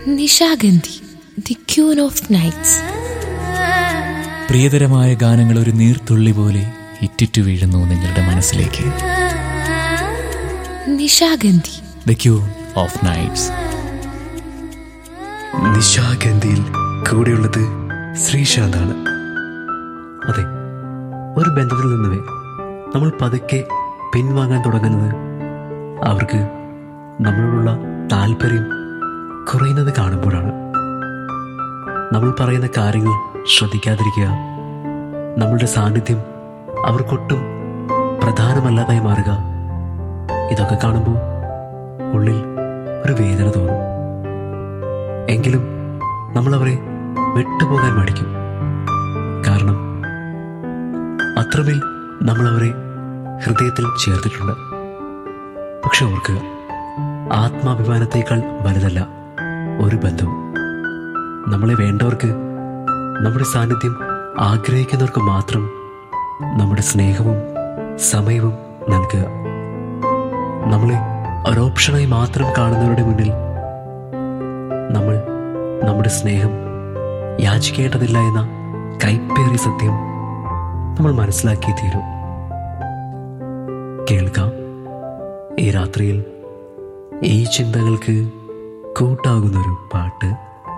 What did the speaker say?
Nishagandhi the queen of nights പ്രിയതരമായ ഗാനങ്ങൾ ഒരു നീർത്തുള്ളി പോലെ ഇറ്റിറ്റു വീഴുന്നു നിങ്ങളുടെ മനസ്സിലേക്ക് Nishagandhi the queen of nights നിശാഗന്ധിയിൽ കൂടെയുള്ളത് ശ്രീശാന്താണ് അതെ ഒരു ബന്ധത്തിൽ നിന്നുവേ നമ്മൾ പതുക്കെ പിൻവാങ്ങാൻ തുടങ്ങുന്നത് അവർക്ക് നമ്മളോടുള്ള താല്പര്യം കുറയുന്നത് കാണുമ്പോഴാണ് നമ്മൾ പറയുന്ന കാര്യങ്ങൾ ശ്രദ്ധിക്കാതിരിക്കുക നമ്മളുടെ സാന്നിധ്യം അവർക്കൊട്ടും പ്രധാനമല്ലാതായി മാറുക ഇതൊക്കെ കാണുമ്പോൾ ഉള്ളിൽ ഒരു വേദന തോന്നും എങ്കിലും നമ്മൾ അവരെ വിട്ടുപോകാൻ മടിക്കും കാരണം അത്രമേൽ നമ്മൾ അവരെ ഹൃദയത്തിൽ ചേർത്തിട്ടുണ്ട് പക്ഷെ ഓർക്കുക ആത്മാഭിമാനത്തേക്കാൾ വലുതല്ല ഒരു ബന്ധവും നമ്മളെ വേണ്ടവർക്ക് നമ്മുടെ സാന്നിധ്യം ആഗ്രഹിക്കുന്നവർക്ക് മാത്രം നമ്മുടെ സ്നേഹവും സമയവും നൽകുക നമ്മളെ ഒരു ഓപ്ഷനായി മാത്രം കാണുന്നവരുടെ മുന്നിൽ നമ്മൾ നമ്മുടെ സ്നേഹം യാചിക്കേണ്ടതില്ല എന്ന കൈപ്പേറിയ സത്യം നമ്മൾ മനസ്സിലാക്കി തീരും കേൾക്കാം ഈ രാത്രിയിൽ ഈ ചിന്തകൾക്ക് കൂട്ടാകുന്നൊരു പാട്ട്